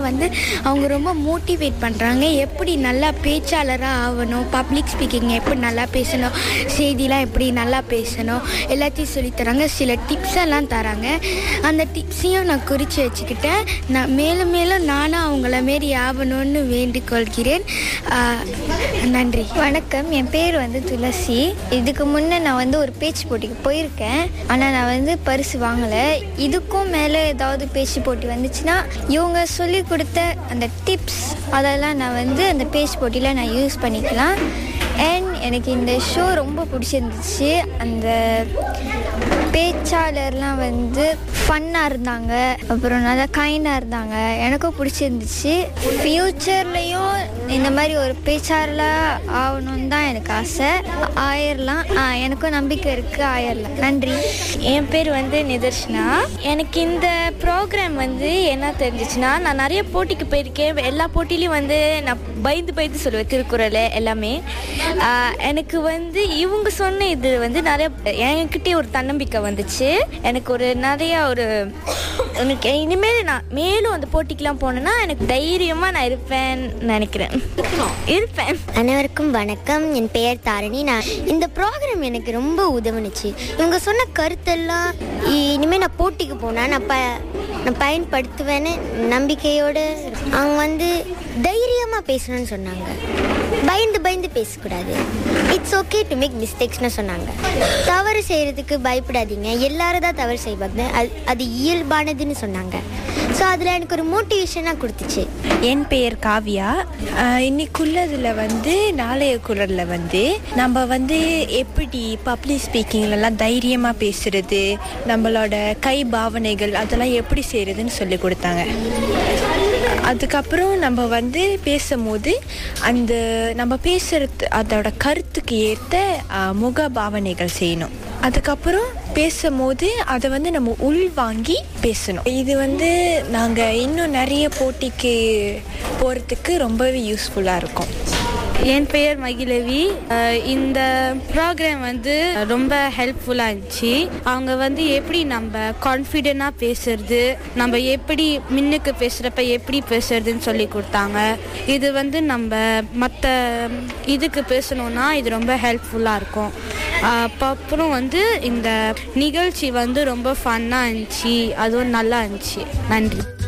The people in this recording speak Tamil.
வந்து அவங்க ரொம்ப மோட்டிவேட் பண்ணுறாங்க எப்படி நல்லா பேச்சாளராக ஆகணும் பப்ளிக் ஸ்பீக்கிங் எப்படி நல்லா பேசணும் செய்திலாம் எப்படி நல்லா பேசணும் எல்லாத்தையும் சொல்லித் தராங்க சில டிப்ஸ் எல்லாம் தராங்க அந்த டிப்ஸையும் நான் குறித்து வச்சுக்கிட்டேன் நான் மேலும் மேலும் நானும் அவங்கள மாரி ஆகணும்னு வேண்டிக்கொள்கிறேன் ஆஹ், நன்றி வணக்கம் என் பேர் வந்து துளசி இதுக்கு முன்னே நான் வந்து ஒரு பேச்சு போட்டிக்கு போயிருக்கேன் ஆனால் நான் வந்து பரிசு வாங்கலை இதுக்கும் மேலே ஏதாவது பேச்சு போட்டி வந்துச்சுன்னா இவங்க சொல்லி கொடுத்த அந்த டிப்ஸ் அதெல்லாம் நான் வந்து அந்த பேச்சு போட்டியில் நான் யூஸ் பண்ணிக்கலாம் அண்ட் எனக்கு இந்த ஷோ ரொம்ப பிடிச்சிருந்துச்சு அந்த பேச்சாளர்லாம் வந்து ஃபன்னாக இருந்தாங்க அப்புறம் நல்லா கைண்டாக இருந்தாங்க எனக்கும் பிடிச்சிருந்துச்சு ஃப்யூச்சர்லேயும் இந்த மாதிரி ஒரு பேச்சாளராக ஆகணும்னு தான் எனக்கு ஆசை ஆயிரலாம் ஆ, எனக்கும் நம்பிக்கை இருக்குது ஆயிரலாம் நன்றி என் பேர் வந்து நிதர்ஷனா எனக்கு இந்த ப்ரோக்ராம் வந்து என்ன தெரிஞ்சிச்சுன்னா நான் நிறைய போட்டிக்கு போயிருக்கேன் எல்லா போட்டிலையும் வந்து நான் பயந்து பயந்து சொல்லுவேன் திருக்குறள் எல்லாமே ஆஹ் எனக்கு வந்து இவங்க சொன்ன இது வந்து நிறைய என்கிட்டயே ஒரு தன்னம்பிக்கை வந்துச்சு எனக்கு ஒரு நிறைய ஒரு எனக்கு இனிமேல் நான் மேலும் அந்த போட்டிக்கெலாம் போனேன்னா எனக்கு தைரியமாக நான் இருப்பேன்னு நினைக்கிறேன் இருப்பேன் அனைவருக்கும் வணக்கம் என் பெயர் தாரணி நான் இந்த ப்ரோக்ராம் எனக்கு ரொம்ப உதவுனுச்சு இவங்க சொன்ன கருத்தெல்லாம் இ- இனிமே நான் போட்டிக்கு போனால் நான் ப நான் பயன்படுத்துவேன்னு நம்பிக்கையோடு அவங்க வந்து தைரியமாக பேசணும்னு சொன்னாங்க பயந்து பயந்து பேசக்கூடாது இட்ஸ் ஓகே டு மேக் மிஸ்டேக்ஸ்னு சொன்னாங்க தவறு செய்கிறதுக்கு பயப்படாதீங்க எல்லாரும் தான் தவறு செய்வாங்க அது அது இயல்பானதுன்னு சொன்னாங்க ஸோ அதில் எனக்கு ஒரு மோட்டிவேஷனாக கொடுத்துச்சு என் பெயர் காவியா ஆஹ் இன்னைக்குள்ளதில் வந்து நாளைய குரலில் வந்து நம்ம வந்து எப்படி பப்ளிக் ஸ்பீக்கிங்லலாம் தைரியமாக பேசுறது நம்மளோட கை பாவனைகள் அதெல்லாம் எப்படி செய்கிறதுன்னு சொல்லி கொடுத்தாங்க அதுக்கப்புறம் நம்ம வந்து பேசும்போது அந்த நம்ம பேசுறது அதோட கருத்துக்கு ஏற்ற ஆஹ், முக பாவனைகள் செய்யணும் அதுக்கப்புறம் பேசும்போது அதை வந்து நம்ம உள்வாங்கி பேசணும் இது வந்து நாங்கள் இன்னும் நிறைய போட்டிக்கு போகிறதுக்கு ரொம்பவே யூஸ்ஃபுல்லாக இருக்கும் என் பெயர் மகிழவி அஹ் இந்த ப்ரோக்ராம் வந்து ரொம்ப ஹெல்ப்ஃபுல்லாக இருந்துச்சு அவங்க வந்து எப்படி நம்ம கான்ஃபிடென்ட்டாக பேசுறது நம்ம எப்படி மின்னுக்கு பேசுகிறப்ப எப்படி பேசுறதுன்னு சொல்லி கொடுத்தாங்க இது வந்து நம்ம மற்ற இதுக்கு பேசணுன்னா இது ரொம்ப ஹெல்ப்ஃபுல்லாக இருக்கும் அப்ப அப்புறம் வந்து இந்த நிகழ்ச்சி வந்து ரொம்ப ஃபன்னாக இருந்துச்சு அதுவும் நல்லா இருந்துச்சு நன்றி